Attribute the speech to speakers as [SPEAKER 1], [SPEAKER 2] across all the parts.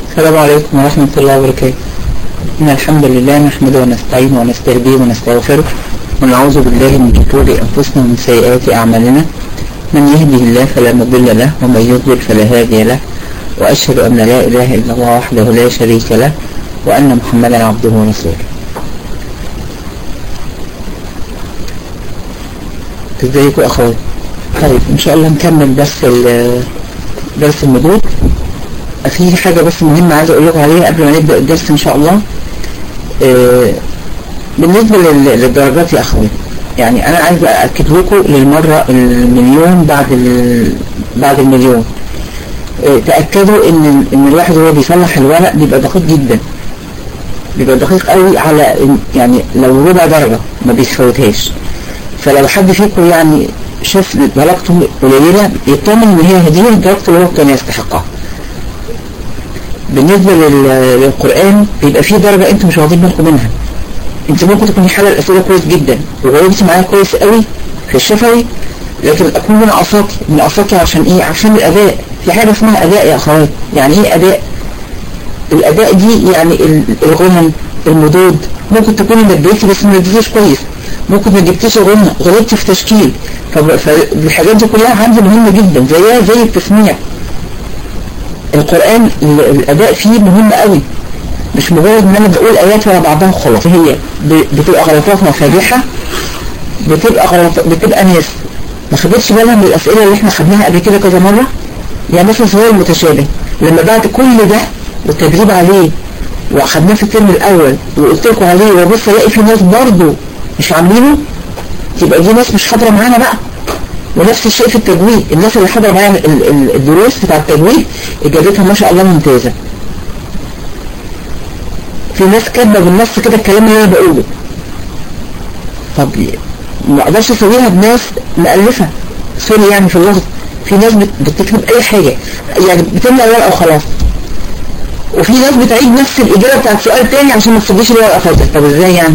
[SPEAKER 1] السلام عليكم ورحمة الله وبركاته إن الحمد لله نحمده ونستعين ونستهديه ونستغفره ونعوذ بالله من شرور أنفسنا ومن سيئات أعمالنا من يهده الله فلا مضل له ومن يضلل فلا هادي له وأشهد أن لا إله إلا الله وحده لا شريك له وأن محمدا عبده ورسوله ازيكم أخوات طيب إن شاء الله نكمل درس درس المدود في حاجة بس مهمة عايز أقول لكم عليها قبل ما نبدأ الدرس إن شاء الله آه بالنسبة للدرجات يا أخوي يعني أنا عايز أأكد لكم للمرة المليون بعد بعد المليون آه تأكدوا إن إن الواحد وهو بيصلح الورق بيبقى دقيق جدا بيبقى دقيق قوي على يعني لو ربع درجة ما بيفوتهاش فلو حد فيكم يعني شاف درجته قليلة يطمن إن هي هدية درجته اللي هو كان يستحقها بالنسبة للقرآن بيبقى فيه درجة انتوا مش واخدين بالكم منها انت ممكن تكوني حل الأسئلة كويس جدا وجاوبتي معايا كويس قوي في الشفوي لكن أكون من أصاكي من أصاكي عشان إيه عشان الأداء في حاجة اسمها أداء يا أخوات يعني إيه أداء الأداء دي يعني الغنى المدود ممكن تكوني مديتي بس ما اديتيش كويس ممكن ما جبتيش غنى غلطتي في تشكيل فالحاجات دي كلها عندي مهمة جدا زيها زي التسميع القرآن الأداء فيه مهم قوي مش مجرد ان انا بقول ايات ورا بعضها خلاص هي بتبقى غلطات مفادحة بتبقى غلط بتبقى ناس ما خدتش بالها من الاسئلة اللي احنا خدناها قبل كده كذا مرة يعني مثلا سؤال المتشابه لما بعد كل ده والتدريب عليه واخدناه في الترم الاول وقلت لكم عليه وبص الاقي في ناس برضه مش عاملينه يبقى دي ناس مش حاضرة معانا بقى ونفس الشيء في التجويد الناس اللي حضر معايا الدروس بتاع التجويد اجابتها ما شاء الله ممتازة في ناس كاتبه بالنص كده الكلام اللي انا بقوله طب ما اقدرش اسويها بناس مؤلفة سوري يعني في اللفظ في ناس بتكتب اي حاجة يعني بتملى الورقة وخلاص وفي ناس بتعيد نفس الاجابة بتاعت سؤال تاني عشان ما تسجلش الورقة فاتت طب ازاي يعني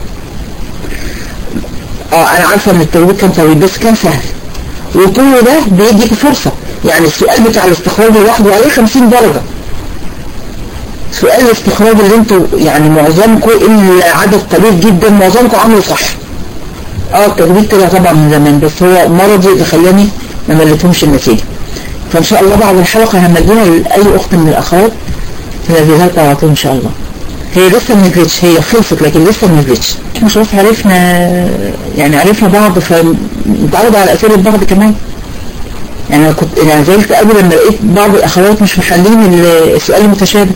[SPEAKER 1] اه انا عارفة ان التجويد كان طويل بس كان سهل وكل ده بيديك فرصة يعني السؤال بتاع الاستخراج لوحده عليه 50 درجة سؤال الاستخراج اللي انتوا يعني معظمكم الا عدد قليل جدا معظمكم عملوا صح اه التجويد طلع طبعا من زمان بس هو مرضي اللي خلاني ما مليتهمش النتيجة فان شاء الله بعد الحلقة هنجيها لأي اخت من الاخوات تنزلها لكم على طول ان شاء الله هي لسه ما نزلتش هي خلصت لكن لسه ما نزلتش احنا خلاص عرفنا يعني عرفنا بعض فنتعود على اسئله بعض كمان يعني انا كنت انا زعلت قبل لما لقيت بعض الاخوات مش محلين السؤال المتشابه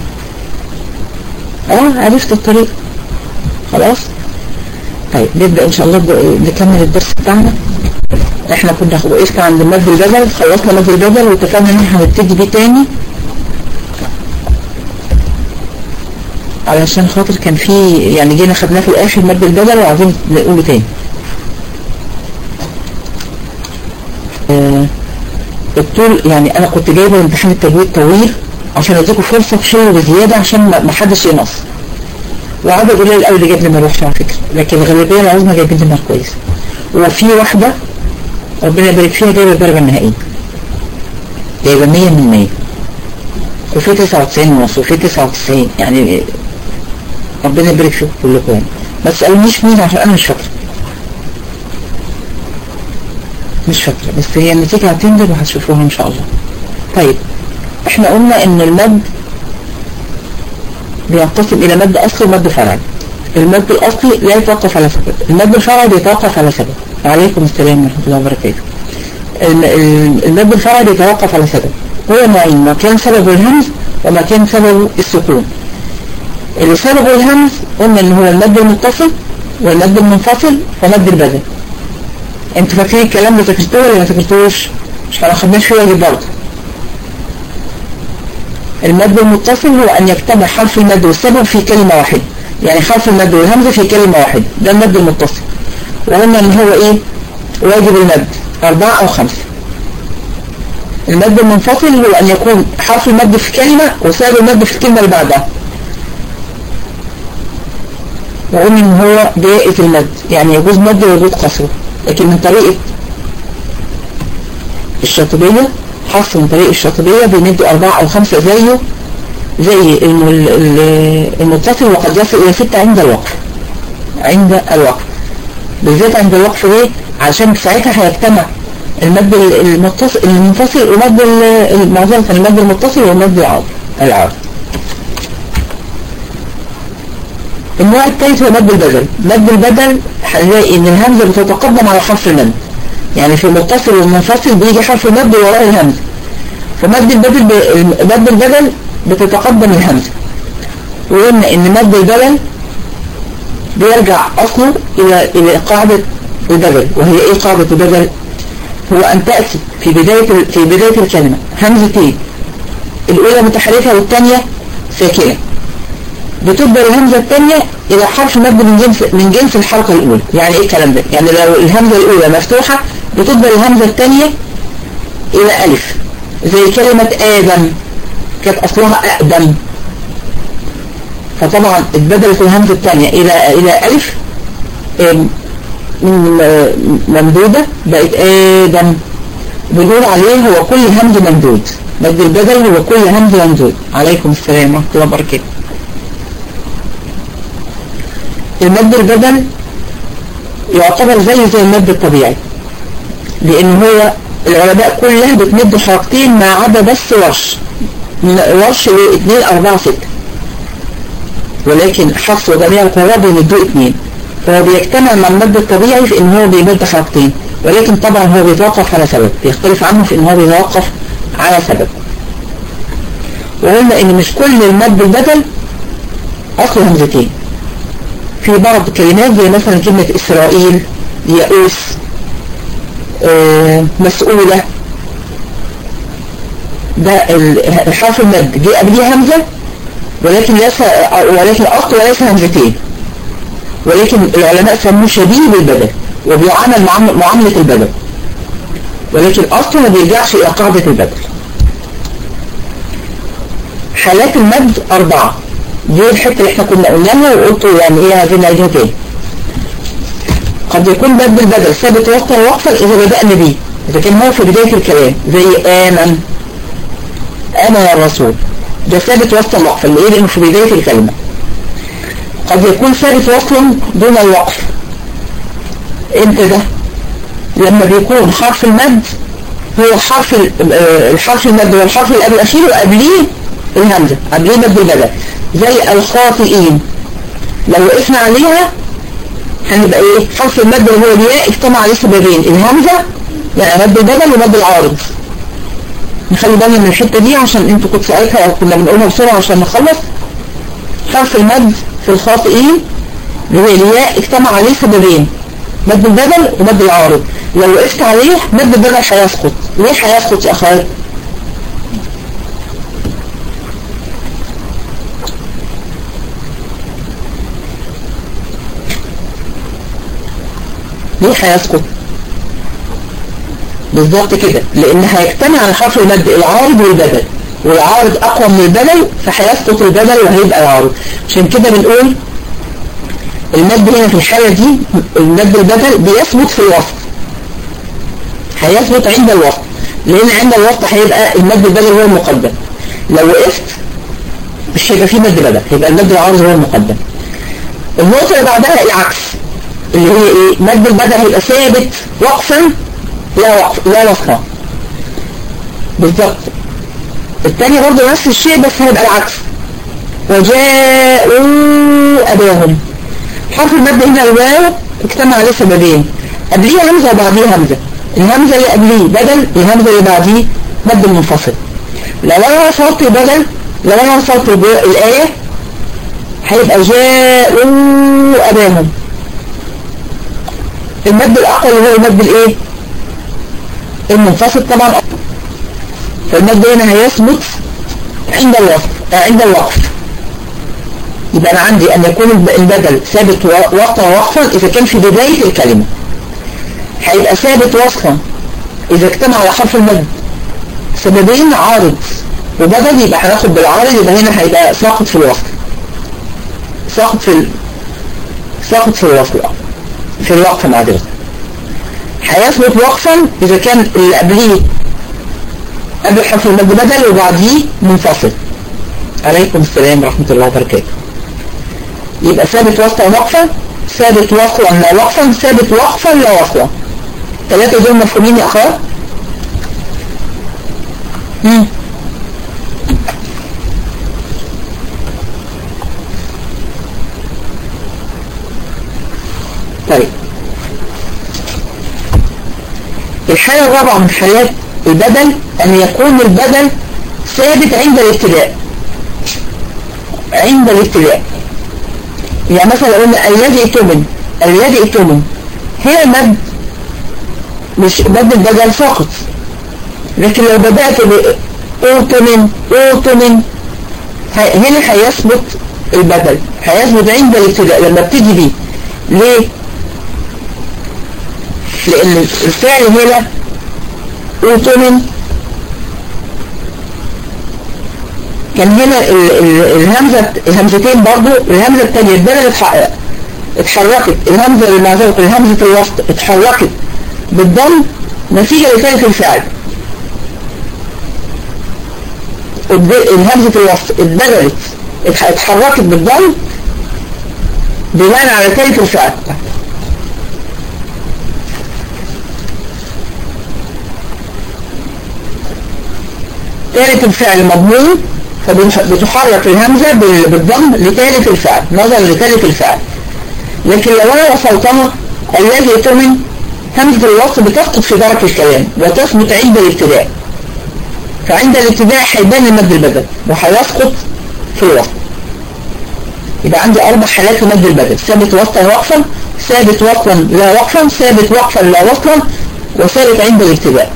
[SPEAKER 1] اه عرفت الطريق خلاص طيب نبدا ان شاء الله نكمل الدرس بتاعنا احنا كنا وقفنا عند مد البدل خلصنا مد البدل واتفقنا ان احنا هنبتدي بيه تاني علشان خاطر كان في يعني جينا خدناه في الاخر مد البدل وعايزين نقوله تاني آه الطول يعني انا كنت جايبه امتحان التجويد طويل عشان اديكم فرصه في شغل بزياده عشان ما حدش ينقص وعدد قليل قوي اللي جاب لي مروحش على فكره لكن الغالبيه العظمى جايبين لي مارك كويس وفي واحده ربنا يبارك فيها جايبه الدرجه النهائيه جايبه 100 من 100 وفي 99 ونص وفي 99 يعني ربنا يبارك فيكم كلكم يعني ما تسألونيش مين عشان انا مش فاكره مش فاكره بس هي النتيجة هتنزل وهتشوفوها ان شاء الله طيب احنا قلنا ان المد بينقسم الى مد اصلي ومد فرعي المد الاصلي لا يتوقف على سبب المد الفرعي بيتوقف على سبب وعليكم السلام ورحمة الله وبركاته المد الفرعي بيتوقف على سبب هو نوعين ما كان سببه الهمز وما كان سببه السكون اللي سببه الهمز قلنا ان هو المد المتصل والمد المنفصل ومد البدل انتوا فاكرين الكلام ده ذاكرتوه ولا ما ذاكرتوش مش هناخدناش فيه واجب برضه المد المتصل هو ان يجتمع حرف المد والسبب في كلمة واحدة يعني حرف المد والهمزة في كلمة واحدة ده المد المتصل وقلنا ان هو ايه واجب المد اربعة او خمسة المد المنفصل هو أن يكون حرف المد في كلمة وسبب المد في الكلمة اللي بعدها وقلنا ان هو جائز المد يعني يجوز مد ويجوز قصره لكن من طريقة الشاطبية حرف من طريق الشاطبية بيمد أربعة أو خمسة زيه زي المتصل وقد يصل إلى ستة عند الوقف عند الوقف بالذات عند الوقف ليه؟ عشان ساعتها هيجتمع المد المتصل المنفصل ومد معظم المد المتصل ومد العرض العرض النوع الثالث هو مد البدل مد البدل هنلاقي ان الهمزة بتتقدم على حرف المد يعني في المتصل والمنفصل بيجي حرف المد وراء الهمزة فمد البدل ب... مد البدل بتتقدم الهمزة وقلنا ان مد البدل بيرجع اصله الى الى قاعدة البدل وهي ايه قاعدة البدل هو ان تأتي في بداية في بداية الكلمة همزتين الاولى متحركة والثانية ساكنة بتبدأ الهمزة الثانية إلى حرف مد من جنس من جنس الحركة الأولى يعني إيه الكلام ده؟ يعني لو الهمزة الأولى مفتوحة بتبدأ الهمزة الثانية إلى ألف زي كلمة آدم كانت أصلها أقدم فطبعا اتبدلت الهمزة الثانية إلى إلى ألف ممدودة بقت آدم بنقول عليه هو كل همز ممدود مد البدل هو كل همز ممدود عليكم السلام ورحمة الله وبركاته المد البدل يعتبر زيه زي المد الطبيعي لان هو العلماء كلها بتمد حركتين ما عدا بس ورش ورش اثنين اربعة ستة ولكن حفص وجميع القراء بيمدوا اثنين فهو بيجتمع مع المد الطبيعي في ان هو بيمد حركتين ولكن طبعا هو بيتوقف على سبب بيختلف عنه في ان هو بيتوقف على سبب وقلنا ان مش كل المد البدل اصله همزتين في بعض الكلمات زي مثلا كلمة إسرائيل يئوس آه مسؤولة ده الحرف المد جه قبليه همزة ولكن ليس ولكن أصل وليس همزتين ولكن العلماء سموه شبيه بالبدل وبيعامل معاملة البدل ولكن أصله ما بيرجعش إلى قاعدة البدل حالات المد أربعة دي الحتة اللي احنا كنا قلناها وقلتوا يعني ايه عايزين نعيدها تاني قد يكون بد البدل ثابت وقتا وقفا اذا بدأنا بيه اذا كان هو في بداية الكلام زي امن امن الرسول ده ثابت وقتا وقفا اللي ايه لانه في بداية الكلمة قد يكون ثابت وصلا دون الوقف امتى ده لما بيكون حرف المد هو حرف الحرف المد هو الحرف اللي قبل الاخير وقبليه الهمزة قبليه مد البدل زي الخاطئين لو وقفنا عليها هنبقى ايه حرف المد اللي هو الياء اجتمع عليه سببين الهمزة يعني مد البدل ومد العارض نخلي بالنا من الحتة دي عشان انتوا كنت ساعتها كنا بنقولها بسرعة عشان نخلص حرف المد في الخاطئين اللي هو الياء اجتمع عليه سببين مد البدل ومد العارض لو وقفت عليه مد البدل هيسقط ليه هيسقط يا اخوات ليه هيسقط بالظبط كده لان هيجتمع على حرف المد العارض والبدل والعارض اقوى من البدل فهيسقط البدل وهيبقى العارض عشان كده بنقول المد هنا في الحالة دي المد البدل بيثبت في الوسط هيثبت عند الوسط لان عند الوسط هيبقى المد البدل هو المقدم لو وقفت مش هيبقى فيه مد بدل هيبقى المد العارض هو المقدم النقطة اللي بعدها العكس اللي هي ايه مد البدل هيبقى ثابت وقفا لا وقف لا وقفا بالظبط الثاني برضه نفس الشيء بس هيبقى العكس وجاءوا أباهم حرف المد هنا الواو اجتمع عليه سببين قبليه همزة وبعديه همزة الهمزة اللي قبليه بدل الهمزة اللي بعديه مد منفصل لو انا وصلت بدل لو انا وصلت الآية هيبقى جاءوا أباهم المد الأقوى اللي هو المد الايه المنفصل طبعا فالمد هنا هيثبت عند الوقف عند الوقف يبقى أنا عندي أن يكون البدل ثابت وقتا ووقفا إذا كان في بداية الكلمة هيبقى ثابت وصفا إذا اجتمع على حرف المد سببين عارض وبدل يبقى هناخد بالعارض يبقى هنا هيبقى ساقط في الوصف ساقط في ال... ساقط في الوصف في الوقف معذرة هيثبت وقفا إذا كان اللي قبليه قبل حرف المد بدل وبعديه منفصل عليكم السلام ورحمة الله وبركاته يبقى ثابت وصلا وقفا ثابت وصلا لا وقفا ثابت وقفا لا وصلا ثلاثة دول مفهومين يا أخوات مم. طيب الحالة الرابعة من حالات البدل أن يكون البدل ثابت عند الابتداء عند الابتداء يعني مثلا قلنا الذي ائتمن الذي ائتمن هنا المد مش مد البدل فقط لكن لو بدأت بأوتمن أوتمن هنا هيثبت البدل هيثبت عند الابتداء لما ابتدي بيه ليه؟ لأن الفعل هنا أوتمن كان هنا ال ال الهمزة الهمزتين برضو الهمزة الثانية البدل اتحركت الهمزة المعزوة الهمزة الوسط اتحركت بالضم نتيجة لثالث الفعل الهمزة الوسط اتبدلت اتحركت بالضم بناء على ثالث الفعل ثالث الفعل مضمون فبتحرك الهمزة بالضم لثالث الفعل نظرا لثالث الفعل لكن لو انا وصلتها الذي يتمن همزة الوصل بتسقط في درك الكلام وتثبت عند الابتداء فعند الابتداء هيبان المد البدل وهيسقط في الوصل يبقى عندي أربع حالات لمد البدل ثابت وصلا وقفا ثابت وصلا لا وقفا ثابت وقفا لا وصلا وثابت عند الابتداء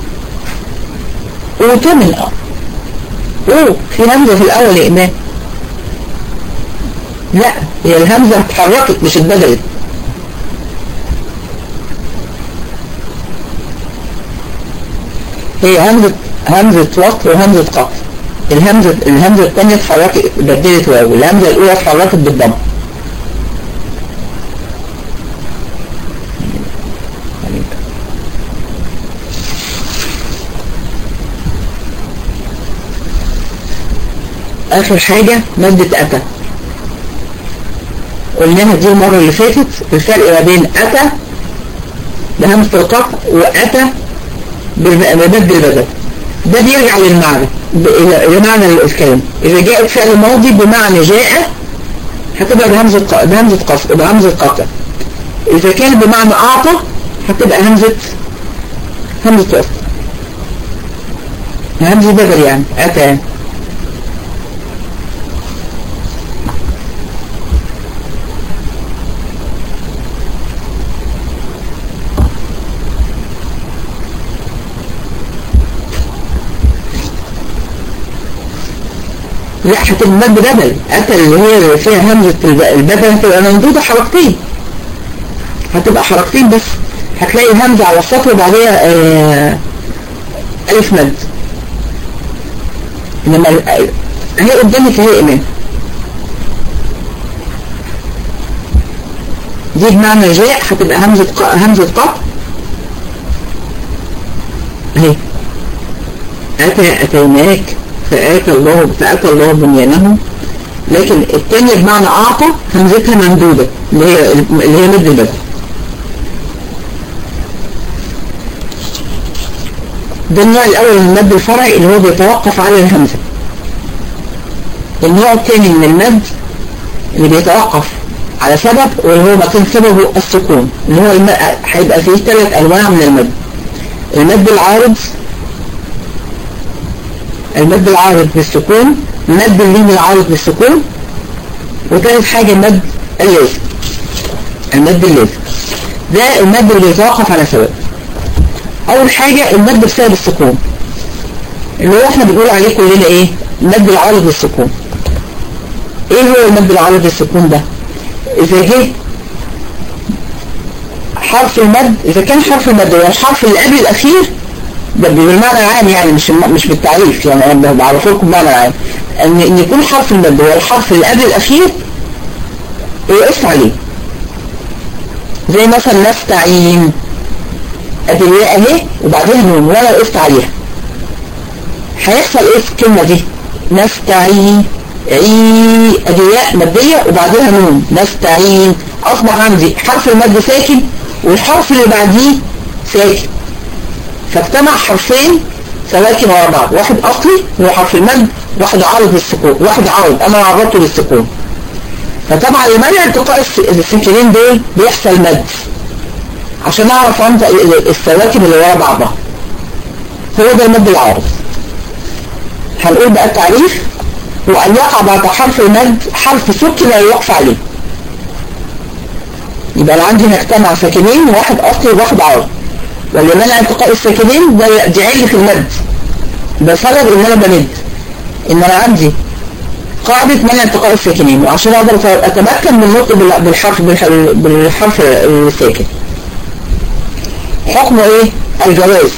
[SPEAKER 1] وتمن اه اوه في همزة في الأول يا إمام لا هي الهمزة اتحركت مش اتبدلت هي همزة همزة وصل وهمزة قطع الهمزة الهمزة الثانية اتحركت بدلت واو الهمزة الأولى اتحركت بالضم آخر حاجة مادة أتى قلناها دي المرة اللي فاتت الفرق ما بين أتى بهمزة القطع وأتى بمد البدل ده بيرجع للمعنى إلى معنى الكلام إذا جاء الفعل ماضي بمعنى جاء هتبقى بهمزة بهمزة قصر بهمزة قطع إذا كان بمعنى أعطى هتبقى همزة همزة وصل همزة بدل يعني أتى يعني لا هتبقى مد بدل أتى اللي هي فيها همزة البدل هتبقى ممدودة حركتين هتبقى حركتين بس هتلاقي همزة على السطر وبعديها آه ألف مد إنما هي قدامك هي إمام دي بمعنى جاء هتبقى همزة همزة قط اهي أتى أتيناك فآتى الله فآتى الله بنيانهم لكن الثانية بمعنى أعطى همزتها ممدودة اللي هي اللي هي مد البدل ده النوع الأول من المد الفرعي اللي هو بيتوقف على الهمزة النوع الثاني من المد اللي بيتوقف على سبب واللي هو مكان سببه السكون اللي هو الم... هيبقى فيه ثلاث أنواع من المد المد العارض المد العارض بالسكون مد اللين العارض بالسكون وثالث حاجة المد اللازم المد اللازم ده المد اللي بيتوقف على سبب اول حاجة المد بسبب السكون اللي هو احنا بنقول عليه كلنا ايه المد العارض بالسكون ايه هو المد العارض بالسكون ده اذا جه حرف المد اذا كان حرف المد هو الحرف اللي قبل الاخير ده بالمعنى العام يعني مش مش بالتعريف يعني انا بعرف لكم بمعنى العام ان ان يكون حرف المد هو الحرف اللي قبل الاخير ويقف عليه زي مثلا نستعين ادي الياء اهي وبعدين نون ولا وقفت عليها هيحصل ايه في الكلمه دي نستعين عي ادياء مادية وبعدها نون نستعين اصبح عندي حرف المد ساكن والحرف اللي بعديه ساكن فاجتمع حرفين سواكن ورا بعض واحد اصلي هو حرف المد واحد عارض للسكون واحد عارض انا عرضته للسكون فطبعا لمنع التقاء السكنين دول بيحصل مد عشان اعرف انطق السواكن اللي ورا بعضها هو ده المد العارض هنقول بقى التعريف وأن يقع بعد حرف المد حرف سكن لا يوقف عليه يبقى أنا عندي هجتمع ساكنين واحد أصلي وواحد عارض ولمنع التقاء الساكنين ده دي علة المد ده سبب إن أنا بمد إن أنا عندي قاعدة منع التقاء الساكنين وعشان أقدر أتمكن من النطق بالحرف بالحرف الساكن حكمه إيه؟ الجواز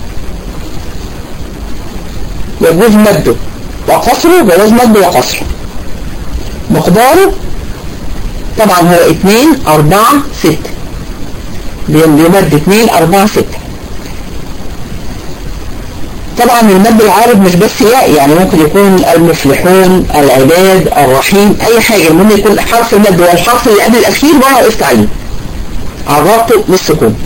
[SPEAKER 1] يجوز مده وقصره جواز مد وقصره مقداره طبعا هو 2 4 6 بيمد 2 4 6 طبعا المد العارض مش بس ياء يعني ممكن يكون المفلحون العباد الرحيم اي حاجة المهم يكون حرف المد والحرف اللي قبل الاخير بقى وقفت عليه عرضته للسكون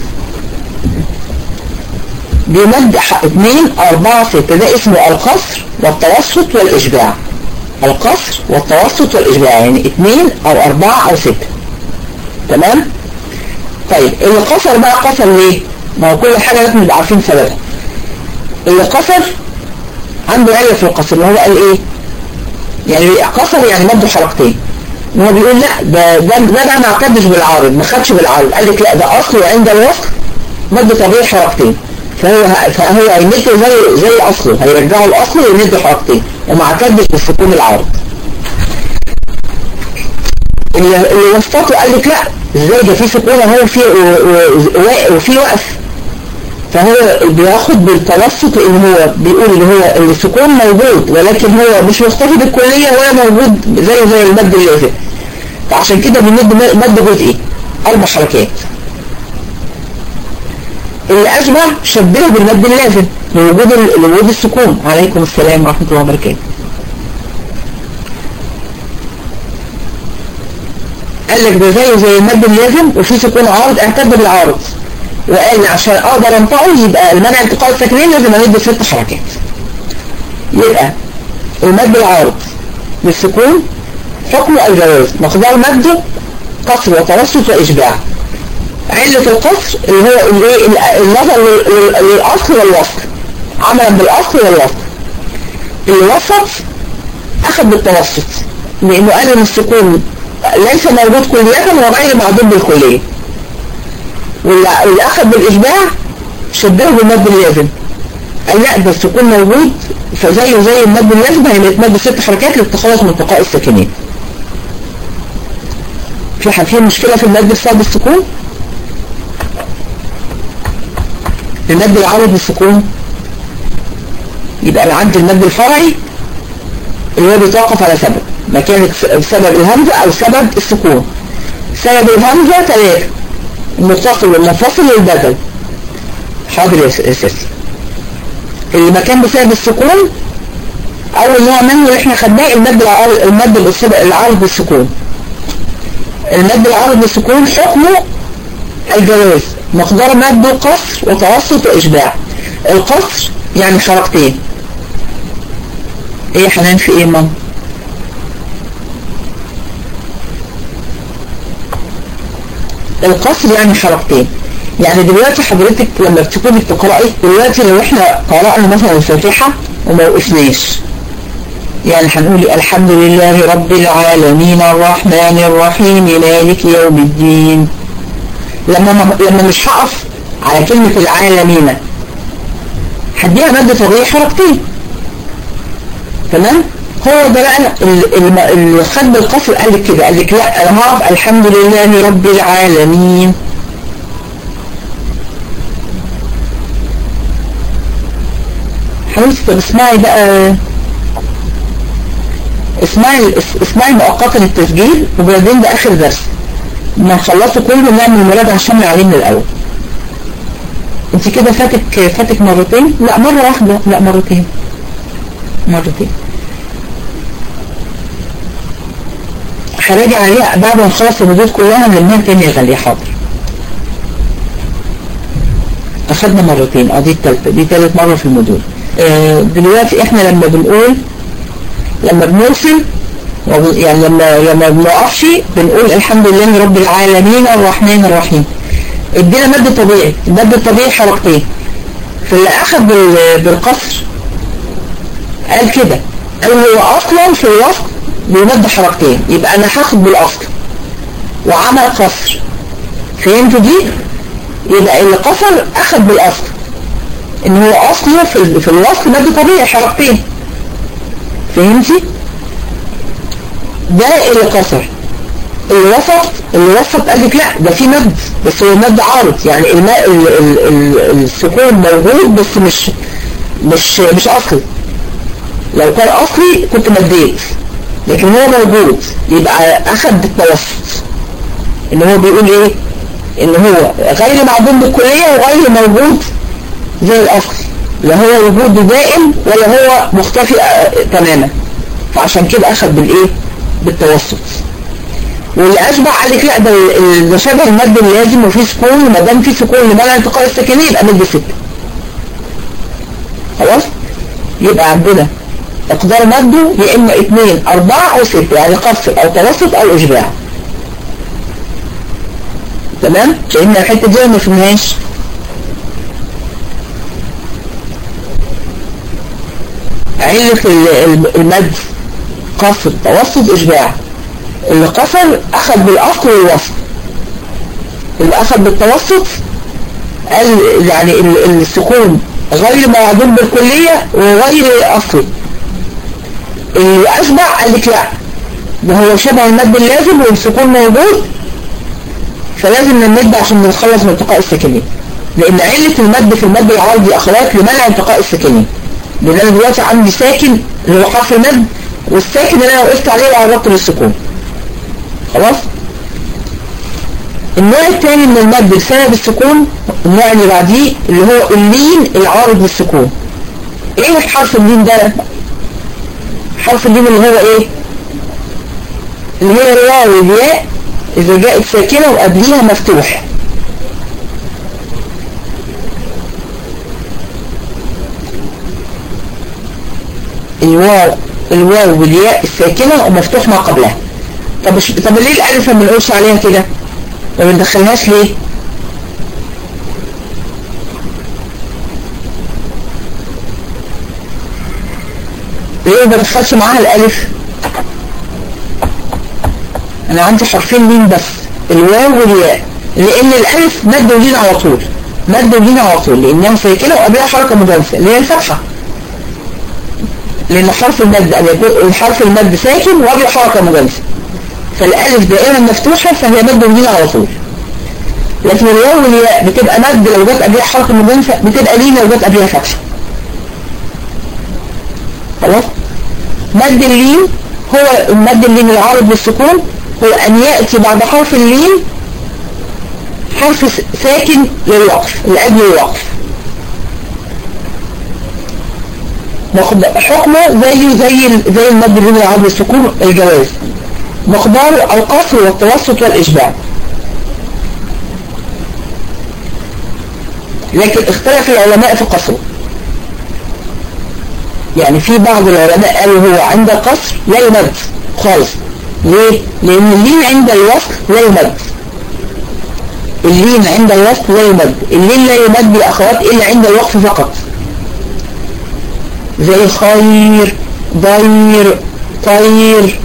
[SPEAKER 1] بمد 2 4 6 ده اسمه القصر والتوسط والإشباع القصر والتوسط والإشباع يعني 2 أو 4 أو 6 تمام طيب اللي قصر بقى قصر ليه ما هو كل حاجة لازم نبقى عارفين سببها اللي قصر عنده علة في القصر اللي هو قال ايه يعني قصر يعني مد حركتين هو بيقول لا ده ده ده بقى ما اعتدش بالعارض ما خدش بالعارض قال لك لا ده اصل وعند الوصل مد طبيعي حركتين فهو فهو هيمده زي زي اصله هيرجعه الاصل ويمده حركتين وما اعتدش بالسكون العارض اللي اللي وسطه قال لك لا ازاي ده في سكون اهو في وفي وقف فهو بياخد بالتوسط لان هو بيقول ان هو السكون موجود ولكن هو مش مختفي بالكليه ولا موجود زي زي المد اللي فات فعشان كده بنمد مد جزئي اربع حركات اللي أشبه شبهه بالمد اللازم لوجود لوجود السكون عليكم السلام ورحمة الله وبركاته قال لك ده زيه زي المد اللازم وفي سكون عارض اعتد بالعارض وقال عشان اقدر انطقه يبقى المنع انتقال الساكنين لازم امد ست حركات يبقى المد العارض بالسكون حكمه الجواز مقدار مده قصر وتوسط واشباع علة القصر اللي هو الايه النظر للأصل والوصل عملا بالأصل والوصل اللي وسط أخذ بالتوسط لأنه قال إن السكون ليس موجود كلية وغير معدوم بالكلية واللي أخذ بالإشباع شبهه بالمد اللازم قال لا ده السكون موجود فزيه زي المد اللازم هيتمد ست حركات للتخلص من التقاء الساكنين في حاجة مشكلة في المد بسبب السكون المد العرض بالسكون يبقى انا عندي المد الفرعي اللي هو بيتوقف على سبب ما كانت بسبب الهمزة او سبب السكون سبب الهمزة ثلاثة المتصل والمنفصل والبدل حاضر يا اساسي اللي ما كان بسبب السكون اول نوع منه اللي احنا خدناه المد العرض المد العرض بالسكون المد العرض بالسكون حكمه الجواز مقدار مد قصر وتوسط وإشباع القصر يعني حركتين ايه حنان في ايه مام القصر يعني حركتين يعني دلوقتي حضرتك لما بتكوني بتقرأي دلوقتي لو احنا قرأنا مثلا الفاتحة وما وقفناش يعني هنقول الحمد لله رب العالمين الرحمن الرحيم مالك يوم الدين لما لما مش هقف على كلمة العالمين هديها مادة طبيعية حركتين تمام هو ده بقى اللي خد بالقصر قال لك كده قال لك لا انا هقف الحمد لله رب العالمين حبيبتي طب اسمعي بقى اسمعي اسمعي مؤقتا التسجيل وبعدين ده اخر درس ما خلصوا كله نعمل مراجعة شاملة عليه من الأول انت كده فاتك فاتك مرتين لا مرة واحدة لا مرتين مرتين هراجع عليها بعد ما نخلص الردود كلها نلمها تاني يا غالية حاضر أخدنا مرتين اه دي التالتة دي تالت مرة في المدول آه دلوقتي احنا لما بنقول لما بنرسل يعني لما لما بنقفش بنقول الحمد لله رب العالمين الرحمن الرحيم ادينا مد طبيعي المد الطبيعي حركتين فاللي اخذ بالقصر قال كده قال هو اصلا في الوصف بيمد حركتين يبقى انا هاخد بالاصل وعمل قصر فهمتوا دي يبقى اللي قصر اخذ بالاصل ان هو اصله في, في الوصف مد طبيعي حركتين فهمتي ده اللي قصر اللي وسط اللي وسط قال لك لا ده في مد بس هو مد عارض يعني الماء ال ال ال السكون موجود بس مش مش مش اصلي لو كان اصلي كنت مديت لكن هو موجود يبقى اخد بالتوسط ان هو بيقول ايه ان هو غير معدوم بالكلية وغير موجود زي الاصل لا هو وجود دائم ولا هو مختفي تماما فعشان كده اخد بالايه بالتوسط واللي اشبع قال لك لا ده ده شبه المد اللازم وفيه سكون وما دام فيه سكون لمنع انتقال الساكنين يبقى مد ستة خلاص يبقى عندنا اقدار مده يا اما اثنين اربعة او ستة يعني قصر او توسط او اشباع تمام فهمنا الحتة دي ما فهمناش علة المد قصر توسط اشباع اللي قصر اخذ بالاصل والوسط اللي اخذ بالتوسط قال يعني السكون غير معدوم بالكلية وغير اصلي اللي اشبع قال لك لا ده هو شبه المد اللازم والسكون موجود فلازم نمد عشان نتخلص من التقاء الساكنين لان علة المد في المد العرضي اخوات لمنع التقاء الساكنين لان انا دلوقتي عندي ساكن اللي هو حرف المد والساكن اللي انا وقفت عليه وعرضته للسكون خلاص النوع الثاني من المد بسبب السكون النوع اللي بعديه اللي هو اللين العارض للسكون ايه حرف اللين ده حرف اللين اللي هو ايه اللي هي الواو والياء اذا جاءت ساكنة وقبليها مفتوح الواو الواو والياء الساكنة ومفتوح ما قبلها طب طب ليه الالف ما بنقولش عليها كده ما بندخلهاش ليه ليه ما بدخلش معاها الالف انا عندي حرفين مين بس الواو والياء لان الالف مد ولين على طول مد ولين على طول لانها ساكنه وقبلها حركه مجانسه اللي هي الفتحه لان حرف المد ان يكون الحرف المد ساكن وقبل حركه مجانسه فالالف دائما مفتوحه فهي مد ولين على طول لكن الواو والياء بتبقى مد لو جت قبلها حركه مجانسه بتبقى لين لو جت قبلها فتحه خلاص مد اللين هو المد اللين العارض للسكون هو أن يأتي بعد حرف اللين حرف ساكن للوقف لأجل الوقف حكمه زيه زي زي المد اللين العارض للسكون الجواز مقدار القصر والتوسط والإشباع لكن اختلف العلماء في قصره يعني في بعض العلماء قالوا هو عند القصر لا يمد خالص ليه؟ لأن اللين عند الوصل لا يمد اللين عند الوصل لا يمد اللين لا يمد يا أخوات إلا عند الوقف فقط زي خير ضير طير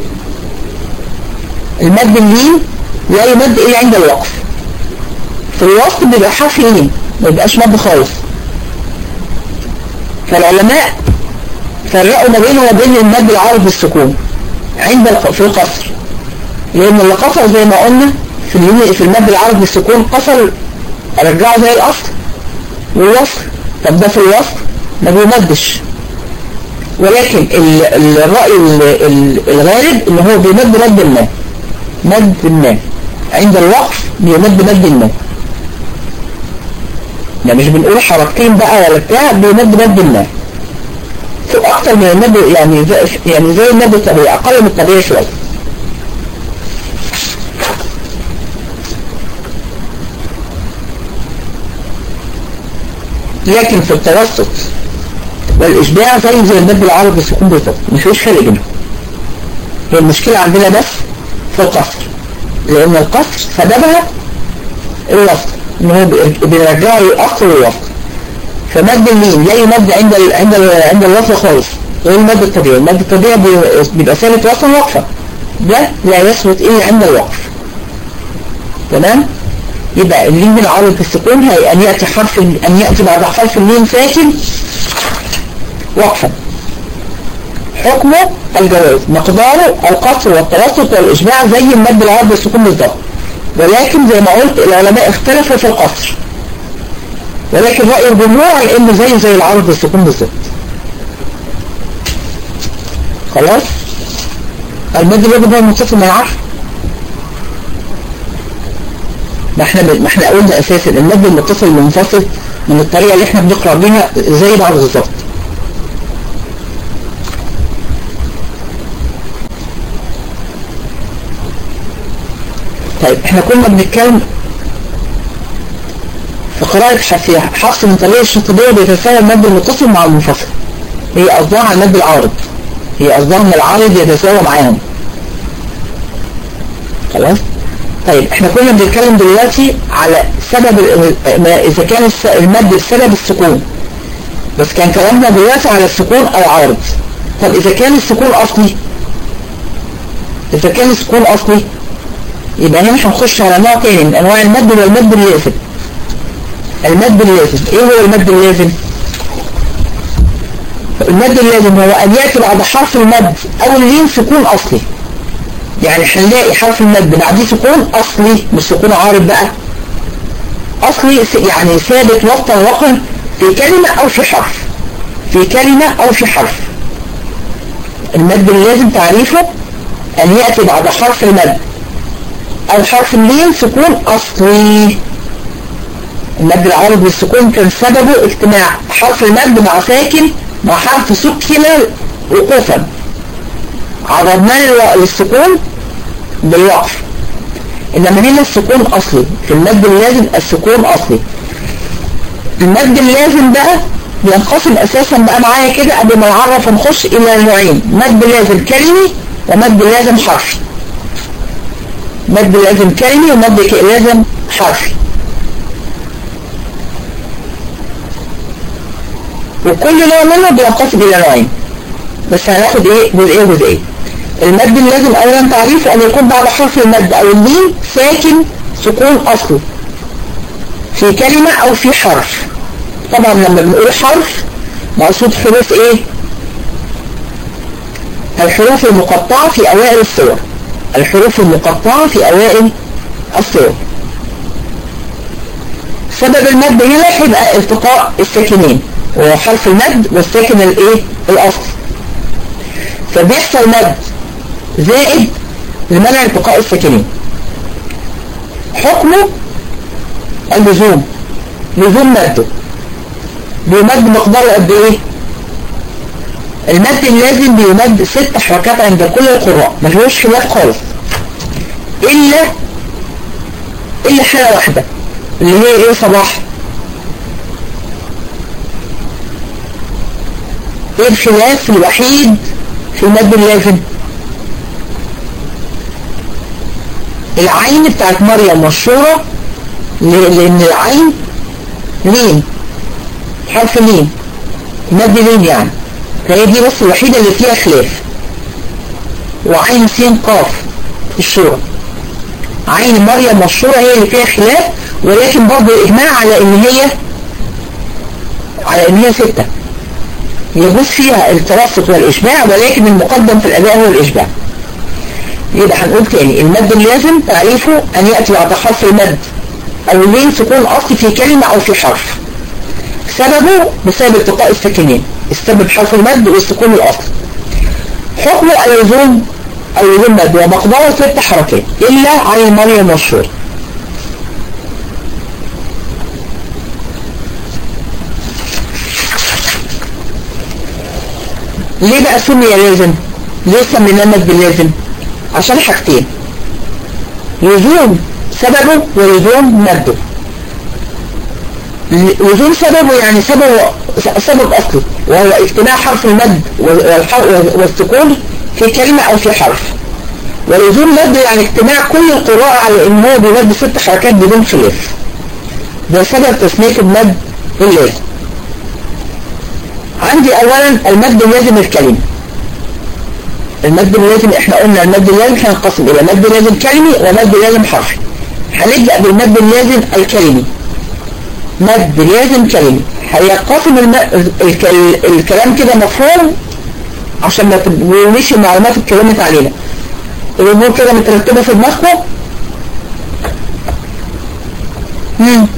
[SPEAKER 1] المد اللين لا يمد إلا عند الوقف في الوصل بيبقى حرف لين ما يبقاش مد خالص فالعلماء فرقوا ما بينه وبين المد العارض بالسكون عند في القصر لان اللي قصر زي ما قلنا في في المد العارض بالسكون قصر رجعه زي الاصل والوصل طب ده في الوصل ما بيمدش ولكن الرأي الغالب ان هو بيمد مد ما مد ما عند الوقف بيمد مد ما يعني مش بنقول حركتين بقى ولا بتاع بيمد مد ما اكتر من المد يعني زي يعني زي المد الطبيعي اقل من الطبيعي شويه لكن في التوسط والإشباع زي زي المد العربي السكون بالظبط مش فيش فرق بينهم هي المشكلة عندنا بس في القصر لأن القصر سببها الوصل إن هو بيرجعه الأصل والوصل فمد الميم لا يمد عند ال عند ال عند الوصل خالص غير المد الطبيعي المد الطبيعي بيبقى ثابت وصل وقفة ده لا يثبت إلا عند الوقف تمام يبقى اللين العرض في السكون هي أن يأتي حرف أن يأتي بعد حرف اللين ساكن وقفا حكمه الجواز مقداره القصر والتوسط والإجماع زي المد العرض السكون بالظبط ولكن زي ما قلت العلماء اختلفوا في القصر ولكن رأي الجمهور انه زي زي العرض السكون بالظبط خلاص المد الواجب هو المتصل من العرض ما احنا ما احنا قلنا اساسا المد المتصل المنفصل من الطريقه اللي احنا بنقرا بيها زي بعض بالظبط طيب احنا كنا بنتكلم في قراءة حفية حفص من طريقة الشطبية بيتساوى المد المتصل مع المنفصل هي قصدها على المد العارض هي قصدها ان العارض يتساوى معاهم خلاص طيب احنا كنا بنتكلم دلوقتي على سبب اذا كان المد بسبب السكون بس كان كلامنا دلوقتي على السكون او عارض طب اذا كان السكون اصلي اذا كان السكون اصلي يبقى هنا هنخش على نوع تاني من انواع المد والمد اللازم المد اللازم ايه هو المد اللازم المد اللازم هو ان يأتي بعد حرف المد او اللين سكون اصلي يعني هنلاقي حرف المد بعديه سكون اصلي مش سكون عارض بقى اصلي يعني ثابت وسط وقع في كلمة او في حرف في كلمة او في حرف المد اللازم تعريفه ان يأتي بعد حرف المد او حرف اللين سكون اصلي المد العارض بالسكون كان سببه اجتماع حرف المد مع ساكن مع حرف سكن وقوفا عرضناه للسكون بالوقف انما هنا السكون اصلي في المد اللازم السكون اصلي المد اللازم بقى بينقسم اساسا بقى معايا كده قبل ما نعرف ونخش الى نوعين مد لازم كلمي ومد لازم حرفي مد لازم كلمي ومد لازم حرفي وكل نوع منه بينقسم الى نوعين بس هناخد ايه جزئيه جزئيه المد اللازم اولا تعريف ان يكون بعد حرف المد او اللين ساكن سكون اصلي في كلمة او في حرف طبعا لما بنقول حرف مقصود حروف ايه الحروف المقطعة في اوائل الصور الحروف المقطعة في اوائل الصور سبب المد هنا هيبقى التقاء الساكنين وهو حرف المد والساكن الايه الاصلي فبيحصل مد زائد لمنع التقاء الساكنين حكمه اللزوم لزوم مده بيمد مقداره قد ايه المد اللازم بيمد ست حركات عند كل القراء ما فيهوش خلاف خالص الا الا حاله واحده اللي هي ايه صباح ايه الخلاف الوحيد في المد اللازم العين بتاعت مريم مشهورة لان العين لين حرف لين مد لين يعني فهي دي بس الوحيدة اللي فيها خلاف وعين سين قاف الشورى عين مريم مشهورة هي اللي فيها خلاف ولكن برضه الإجماع على إن هي على إن هي ستة يجوز فيها التوسط والإشباع ولكن المقدم في الأداء هو الإشباع يبقى هنقول تاني المد اللازم تعريفه أن يأتي بعد حرف المد أو اللين سكون أصلي في كلمة أو في حرف سببه بسبب التقاء الساكنين السبب حرف المد والسكون الأصلي حكمه اللزوم أو لزوم مد ومقداره ست حركات إلا عن مريم والشور ليه بقى سمي لازم ليه سميناه مد لازم عشان حاجتين لزوم سببه ولزوم مده لزوم سببه يعني سببه سبب أصلي وهو اجتماع حرف المد والسكون في كلمة أو في حرف ولزوم مد يعني اجتماع كل القراءة على ان هو بيمد ست حركات بدون خلاف ده سبب تسمية المد اللازم عندي اولا المد اللازم الكلمة المد اللازم احنا قلنا المد اللازم هينقسم الى مد لازم كلمي ومد لازم حرفي هنبدأ بالمد اللازم الكلمي مد لازم كلمي هينقسم الم... الك... الكلام كده مفهوم عشان ما تبقوش المعلومات اتكلمت علينا الامور كده مترتبة في دماغكم مم.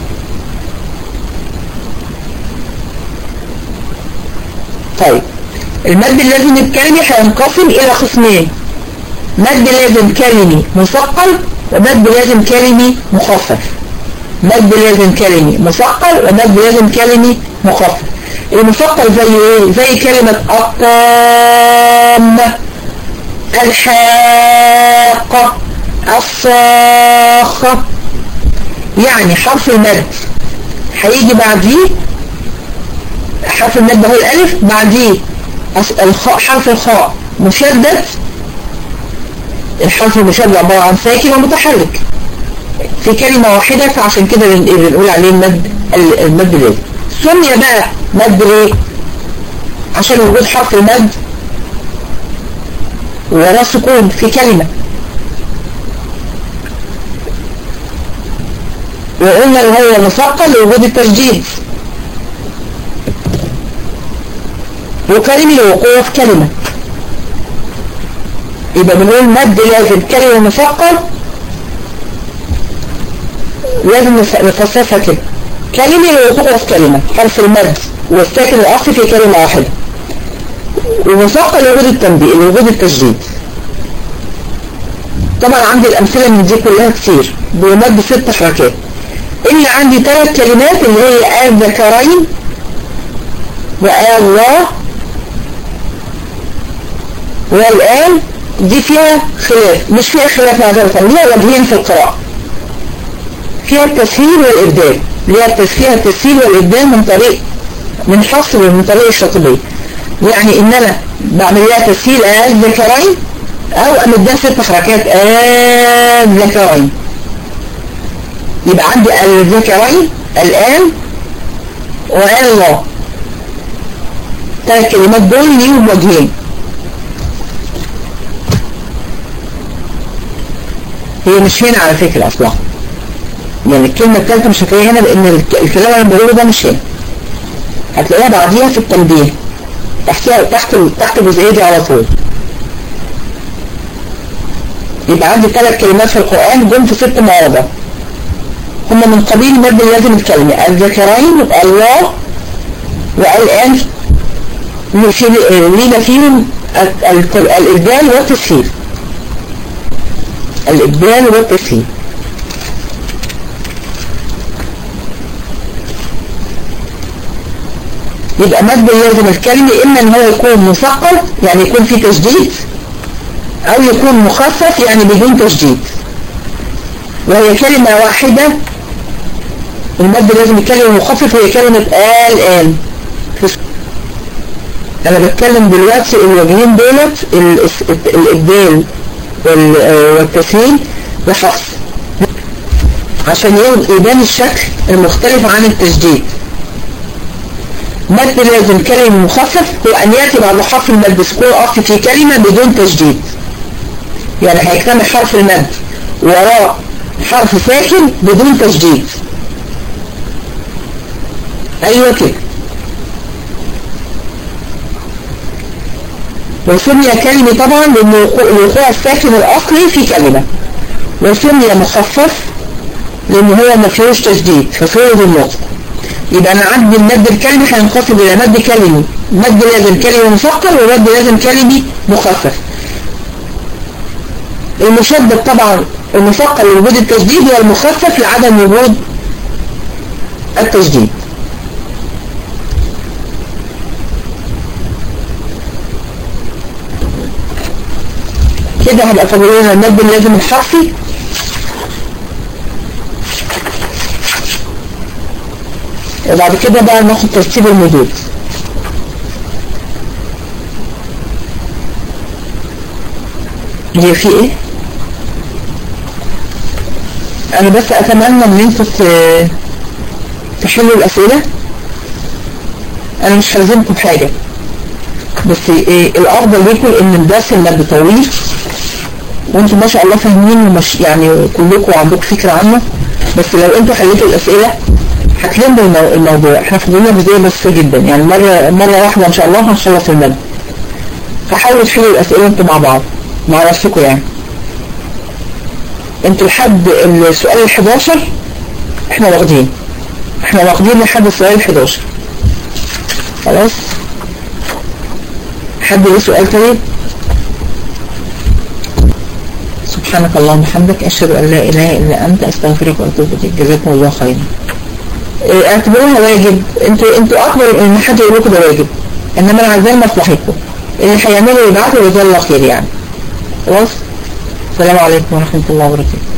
[SPEAKER 1] طيب المد اللازم الكلمي هينقسم الى قسمين مد لازم كلمي مثقل ومد لازم كلمي مخفف مد لازم كلمي مثقل ومد لازم كلمي مخفف المثقل زي ايه زي كلمة الطامة الحاقة الصاخة يعني حرف المد هيجي بعديه حرف المد هو الالف بعديه الخاء حرف الخاء مشدد الحرف المشدد عبارة عن ساكن ومتحرك في كلمة واحدة فعشان كده بنقول عليه المد المد لازم سمي بقى مد ليه عشان وجود حرف المد وراه سكون في كلمة وقلنا ان هو مثقل لوجود التشديد وكلمة لوقوع في كلمة يبقى بنقول مد لازم كلمة مثقل لازم نفسرها كده كلمة لوقوع في كلمة حرف المد والساكن الأصلي في كلمة واحدة ومثقل لوجود التنبيه لوجود التشديد طبعا عندي الأمثلة من دي كلها كتير بمد ست حركات إلا عندي ثلاث كلمات اللي هي آل ذكرين وآل الله والآن دي فيها خلاف مش فيها خلاف معذرة ليها وجهين في القراءة فيها التسهيل والإبدال ليها فيها التسهيل والإبدال من طريق من حصر ومن طريق الشاطبية يعني إن أنا بعمل لها تسهيل آل ذكرين أو أمدها ست حركات آل ذكرين يبقى عندي الذكرين الآن وآل الله ثلاث كلمات دول ليهم وجهين هي مش هنا على فكرة أصلا يعني الكلمة الثالثة مش هتلاقيها هنا لأن الكلام اللي بقوله ده مش هنا هتلاقيها بعديها في التنبيه تحتها تحت تحت الجزئية دي على طول يبقى عندي ثلاث كلمات في القرآن جم في ست مواضع هما من قبيل مد لازم الكلمة الذكرين الله والآن لينا فيهم الإبدال والتسهيل الإبدال والتسهيل يبقى مد لازم الكلمة إما إن هو يكون مثقل يعني يكون فيه تشديد أو يكون مخفف يعني بدون تشديد وهي كلمة واحدة المد لازم الكلمة مخفف هي كلمة آل آل أنا بتكلم دلوقتي الوجهين دولت الإبدال والتسهيل بحفظ عشان يبان الشكل المختلف عن التشديد مد لازم كلمة مخفف هو أن يأتي بعد حرف المد سكون أصلي في كلمة بدون تشديد يعني هيكتمل حرف المد وراه حرف ساكن بدون تشديد أيوة كده وسمي كلمة طبعا لأن الوقوع الساكن الأصلي في كلمة وسمي مخفف لأن هو ما فيهوش تشديد ففوز النطق يبقى أنا عندي المد الكلمي هينقسم إلى مد كلمي مد لازم كلمة مثقل ومد لازم كلمي مخفف المشدد طبعا المثقل لوجود التشديد والمخفف لعدم وجود التشديد كده هبقى فاضل لنا المد اللازم الحرفي وبعد كده بقى ناخد ترتيب المدود هي في ايه انا بس اتمنى ان انتوا تحلوا الاسئلة انا مش هلزمكم حاجة بس إيه الافضل ليكم ان الدرس المادة طويل وانتم ما شاء الله فاهمين ومش يعني كلكم عندكم فكرة عنه بس لو انتوا حليتوا الاسئلة هتلموا الموضوع احنا فضلنا بداية بس جدا يعني مرة, مرة واحدة ان شاء الله هنخلص المادة فحاولوا تحلوا الاسئلة انتوا مع بعض مع نفسكم يعني انتوا لحد السؤال ال 11 احنا واخدين احنا واخدين لحد السؤال ال 11 خلاص حد ليه سؤال طيب سبحانك اللهم وبحمدك اشهد ان لا اله الا انت استغفرك واتوب اليك جزاكم الله خيرا اعتبروها واجب انتوا انتوا اكبر ان حد يقول لكم ده واجب انما انا عايزاه لمصلحتكم اللي هيعملوا يبعتوا جزاه الله خير يعني خلاص السلام عليكم ورحمه الله وبركاته